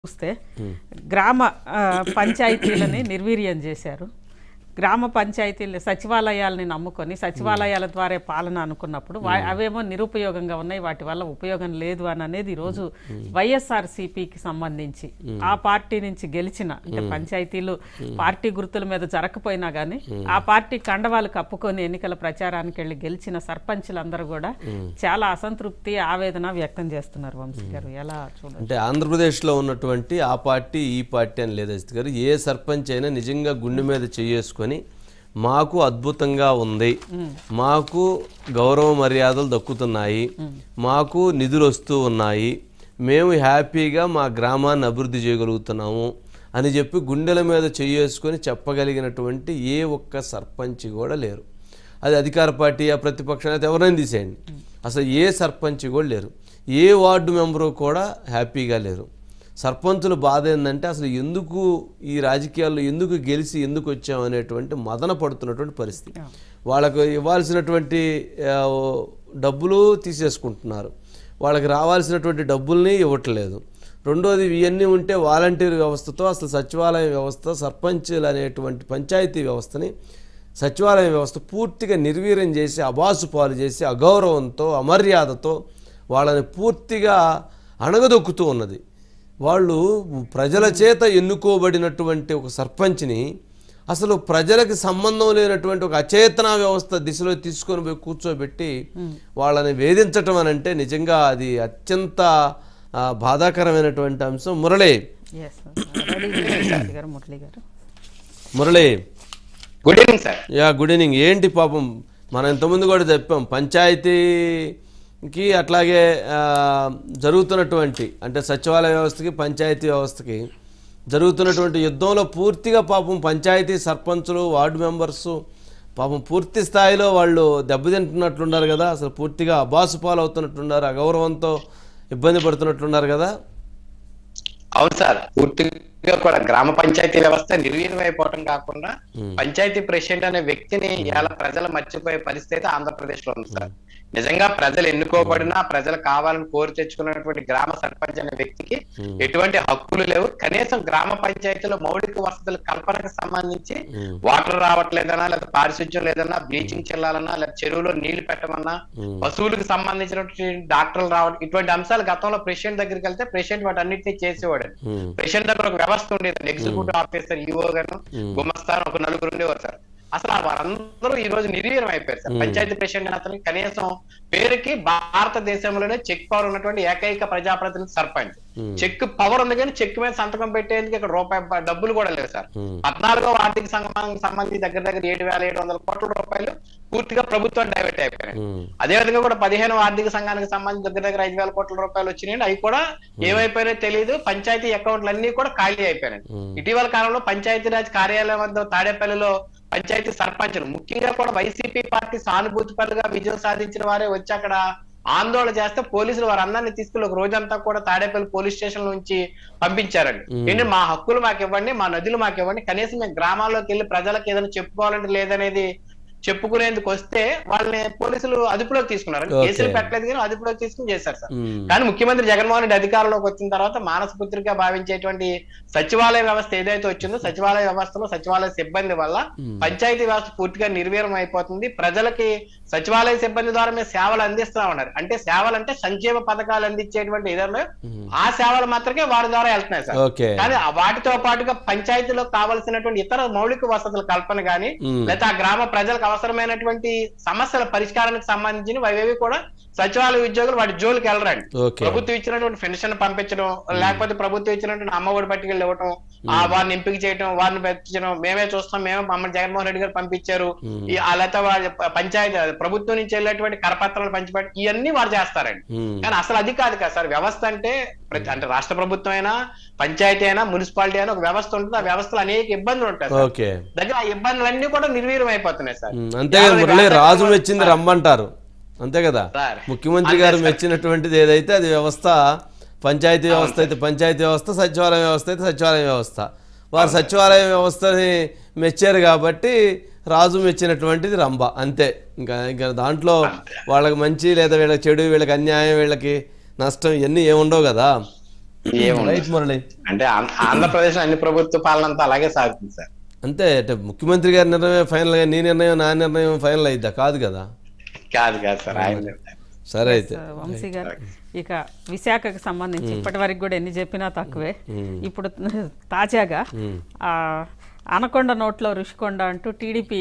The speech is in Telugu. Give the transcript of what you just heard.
చూస్తే గ్రామ ఆ, పంచాయతీలని నిర్వీర్యం చేశారు గ్రామ పంచాయతీలు సచివాలయాలని నమ్ముకొని సచివాలయాల ద్వారా పాలన అనుకున్నప్పుడు వా- అవేమో నిరుపయోగంగా ఉన్నాయి వాటి వల్ల ఉపయోగం లేదు అని అనేది ఈరోజు వైఎస్ఆర్ సిపికి సంబంధించి ఆ పార్టీ నుంచి గెలిచిన అంటే పంచాయతీలు పార్టీ గుర్తుల మీద జరగకపోయినా కానీ ఆ పార్టీ కండవాలు కప్పుకొని ఎన్నికల ప్రచారానికి వెళ్ళి గెలిచిన సర్పంచులందరూ కూడా చాలా అసంతృప్తి ఆవేదన వ్యక్తం చేస్తున్నారు వంశీ గారు ఎలా చూడాలి అంటే ఆంధ్రప్రదేశ్లో ఉన్నటువంటి ఆ పార్టీ ఈ పార్టీ అని లేదు అజిత్ గారు ఏ సర్పంచ్ అయినా నిజంగా గుండె మీద చేసుకొని మాకు అద్భుతంగా ఉంది మాకు గౌరవ మర్యాదలు దక్కుతున్నాయి మాకు నిధులు వస్తూ ఉన్నాయి మేము హ్యాపీగా మా గ్రామాన్ని అభివృద్ధి చేయగలుగుతున్నాము అని చెప్పి గుండెల మీద చేసుకొని చెప్పగలిగినటువంటి ఏ ఒక్క సర్పంచ్ కూడా లేరు అది అధికార పార్టీ ఆ ప్రతిపక్షం అయితే ఎవరైనా తీసేయండి అసలు ఏ సర్పంచ్ కూడా లేరు ఏ వార్డు మెంబరు కూడా హ్యాపీగా లేరు సర్పంచుల బాధ ఏంటంటే అసలు ఎందుకు ఈ రాజకీయాల్లో ఎందుకు గెలిచి ఎందుకు వచ్చాం అనేటువంటి మదన పడుతున్నటువంటి పరిస్థితి వాళ్ళకు ఇవ్వాల్సినటువంటి ఆ, డబ్బులు తీసేసుకుంటున్నారు వాళ్ళకి రావాల్సినటువంటి డబ్బుల్ని ఇవ్వట్లేదు రెండోది ఇవన్నీ ఉంటే వాలంటీర్ వ్యవస్థతో అసలు సచివాలయ వ్యవస్థ సర్పంచులు అనేటువంటి పంచాయతీ వ్యవస్థని సచివాలయ వ్యవస్థ పూర్తిగా నిర్వీర్యం చేసి అబాసు పాలు చేసి అగౌరవంతో అమర్యాదతో వాళ్ళని పూర్తిగా అణగదొక్కుతూ ఉన్నది వాళ్ళు ప్రజల చేత ఎన్నుకోబడినటువంటి ఒక సర్పంచ్ని అసలు ప్రజలకు సంబంధం లేనటువంటి ఒక అచేతన వ్యవస్థ దిశలో తీసుకొని పోయి కూర్చోబెట్టి వాళ్ళని వేధించటం అని అంటే నిజంగా అది అత్యంత ఆ, బాధాకరమైనటువంటి అంశం మురళి ఎస్ రెడీ గారు మురళి గారు Murali good evening sir yeah good evening ఏంటి పాపం మనం ఇంతకుముందు కూడా చెప్పాం పంచాయతీకి అట్లాగే ఆ, జరుగుతున్నటువంటి అంటే సచివాలయ వ్యవస్థకి పంచాయతీ వ్యవస్థకి జరుగుతున్నటువంటి యుద్ధంలో పూర్తిగా పాపం పంచాయతీ సర్పంచులు వార్డు మెంబర్సు పాపం పూర్తి స్థాయిలో వాళ్ళు దెబ్బతింటున్నట్లున్నారు కదా అసలు పూర్తిగా అబాసు పాలు అవుతున్నట్లున్నారు అగౌరవంతో ఇబ్బంది పడుతున్నట్లున్నారు కదా అవును సార్ పూర్తిగా కూడా గ్రామ పంచాయతీ వ్యవస్థ నిర్వీర్యం అయిపోవటం కాకుండా పంచాయతీ ప్రెసిడెంట్ అనే వ్యక్తిని ఇలా ప్రజలు మర్చిపోయే పరిస్థితి ఆంధ్రప్రదేశ్ లో ఉంది సార్ నిజంగా ప్రజలు ఎన్నుకోబడినా ప్రజలు కావాలని కోరి తెచ్చుకున్నటువంటి గ్రామ సర్పంచ్ అనే వ్యక్తికి ఎటువంటి హక్కులు లేవు కనీసం గ్రామ పంచాయతీలో మౌలిక వసతుల కల్పనకు సంబంధించి వాటర్ రావట్లేదన్నా లేదా పారిశుధ్యం లేదన్నా బ్లీచింగ్ చెల్లాలన్నా లేదా చెరువులో నీళ్లు పెట్టమన్నా పశువులకు సంబంధించినటువంటి డాక్టర్లు రావడం ఇటువంటి అంశాలు గతంలో ప్రెసిడెంట్ దగ్గరికి వెళ్తే ప్రెసిడెంట్ వాటి అన్నింటినీ చేసేవాడు ఉమ్, ప్రెసిడెంట్ దగ్గర ఒక వ్యవస్థ ఉండేది ఎగ్జిక్యూటివ్ ఆఫీసర్ ఈఓ గారు గుమస్తాను ఒక నలుగురు ఉండేవారు సార్ అసలు వారందరూ ఈ రోజు నిర్వీర్యం అయిపోయారు సార్ పంచాయతీ ప్రెసిడెంట్ అని అతనికి కనీసం పేరుకి భారతదేశంలోనే చెక్ పవర్ ఉన్నటువంటి ఏకైక ప్రజాప్రతినిధి సర్పంచ్ చెక్ పవర్ ఉంది కానీ చెక్ మీద సంతకం పెట్టేందుకు ఇక్కడ రూపాయి బ- డబ్బులు కూడా లేవు సార్ ఉమ్, పద్నాలుగో ఆర్థిక సంఘానికి సంబంధించి దగ్గర దగ్గర ఏడు వేల ఏడు వందల కోట్ల రూపాయలు పూర్తిగా ప్రభుత్వం డైవర్ట్ అయిపోయాయి ఉమ్, అదే విధంగా కూడా పదిహేను ఆర్థిక సంఘానికి సంబంధించి దగ్గర దగ్గర ఐదు వేల కోట్ల రూపాయలు వచ్చినాయి అవి కూడా ఏమైపోయినాయో తెలియదు పంచాయతీ అకౌంట్లు అన్ని కూడా ఖాళీ అయిపోయినాయి ఉమ్. ఇటీవల కాలంలో పంచాయతీరాజ్ కార్యాలయం వద్ద తాడేపల్లిలో పంచాయతీ సర్పంచులు ముఖ్యంగా కూడా వైసీపీ పార్టీ సానుభూతి పరులుగా విజయం సాధించిన వారే వచ్చి అక్కడ ఆందోళన చేస్తే పోలీసులు వారందరినీ తీసుకుని ఒక రోజంతా కూడా తాడేపల్లి పోలీస్ స్టేషన్ నుంచి పంపించారండి ఏంటి మా హక్కులు మాకు ఇవ్వండి మా నదులు మాకు ఇవ్వండి కనీసం మేము గ్రామాల్లోకి వెళ్ళి ప్రజలకు ఏదైనా చెప్పుకోవాలంటే లేదనేది చెప్పుకునేందుకు వస్తే వాళ్ళని పోలీసులు అదుపులోకి తీసుకున్నారు Okay. కేసులు పెట్టలేదు కానీ అదుపులోకి తీసుకుని చేశారు సార్ ఉమ్, కానీ ముఖ్యమంత్రి జగన్మోహన్ రెడ్డి అధికారంలోకి వచ్చిన తర్వాత మానసపుత్రిగా భావించేటువంటి సచివాలయ వ్యవస్థ ఏదైతే వచ్చిందో సచివాలయ వ్యవస్థలో సచివాలయ సిబ్బంది వల్ల పంచాయతీ వ్యవస్థ పూర్తిగా నిర్వీర్యం అయిపోతుంది ప్రజలకి సచివాలయ సిబ్బంది ద్వారా మేము సేవలు అందిస్తా ఉన్నారు అంటే సేవలు అంటే సంక్షేమ పథకాలు అందించేటువంటి ఏదైనా ఆ సేవలు మాత్రమే వారి ద్వారా వెళ్తున్నాయి సార్ ఓకే కానీ ఆ వాటితో పాటుగా పంచాయతీలో కావలసినటువంటి ఇతర మౌలిక వసతుల కల్పన గాని ఉమ్. లేదా ఆ గ్రామ ప్రజలకు అవసరమైనటువంటి సమస్యల పరిష్కారానికి సంబంధించిన అవేవి కూడా సచివాలయ ఉద్యోగులు వాటి జోలికి వెళ్ళరండి ఓకే ప్రభుత్వం ఇచ్చినటువంటి పెన్షన్ పంపించడం లేకపోతే ప్రభుత్వం ఇచ్చినటువంటి అమ్మఒడి పట్టుకెళ్ళి ఇవ్వటం ఆ వారిని ఎంపిక చేయడం వారిని పెట్టడం మేమే చూస్తాం మేమే మమ్మల్ని జగన్మోహన్ రెడ్డి గారు పంపించారు ఈ ఆ లేకపోతే వాళ్ళ పంచాయతీ ప్రభుత్వం నుంచి వెళ్ళేటువంటి కరపత్రాలు పంచిపెట్టి ఇవన్నీ వారు చేస్తారండి ఉమ్, కానీ అసలు అది కాదు కదా సార్ వ్యవస్థ అంటే ప్రతి అంటే రాష్ట్ర ప్రభుత్వం అయినా పంచాయతీ అయినా మున్సిపాలిటీ అయినా ఒక వ్యవస్థ ఉంటుంది ఆ వ్యవస్థలో అనేక ఇబ్బందులు ఉంటాయి సార్ ఓకే దగ్గర ఆ ఇబ్బందులన్నీ కూడా నిర్వీర్యం అయిపోతున్నాయి సార్ ఉమ్, అంతే కదా మురళి రాజు మెచ్చింది రమ్మంటారు అంతే కదా సార్. ముఖ్యమంత్రి గారు మెచ్చినటువంటిది ఏదైతే అది వ్యవస్థ పంచాయతీ వ్యవస్థ అయితే పంచాయతీ వ్యవస్థ సచివాలయం వ్యవస్థ అయితే సచివాలయం వ్యవస్థ వారు సచివాలయం వ్యవస్థని మెచ్చారు కాబట్టి రాజు మెచ్చినటువంటిది రంభ అంతే ఇంకా ఇంకా దాంట్లో వాళ్ళకి మంచి లేదా వీళ్ళకి చెడు వీళ్ళకి అన్యాయం వీళ్ళకి నష్టం ఇవన్నీ ఏముండవు కదా ఏముంది రైట్ మురళి అంటే ఆం- ఆంధ్రప్రదేశ్ అన్ని ప్రభుత్వ పాలన అంతా అలాగే సాగుతుంది సార్ అంతే అంటే ముఖ్యమంత్రి గారి నిర్ణయం ఫైనల్ గా నీ నిర్ణయం నా నిర్ణయం ఫైనల్ అయిద్దా కాదు కదా కాదు కాదు సార్ ఆయన సరే అయితే వంశీ గారు ఇక విశాఖకు సంబంధించి ఇప్పటి వరకు కూడా ఎన్ని చెప్పినా తక్కువే ఇప్పుడు తాజాగా ఆ, అనకొండ నోట్లో రుషికొండ అంటూ టీడీపీ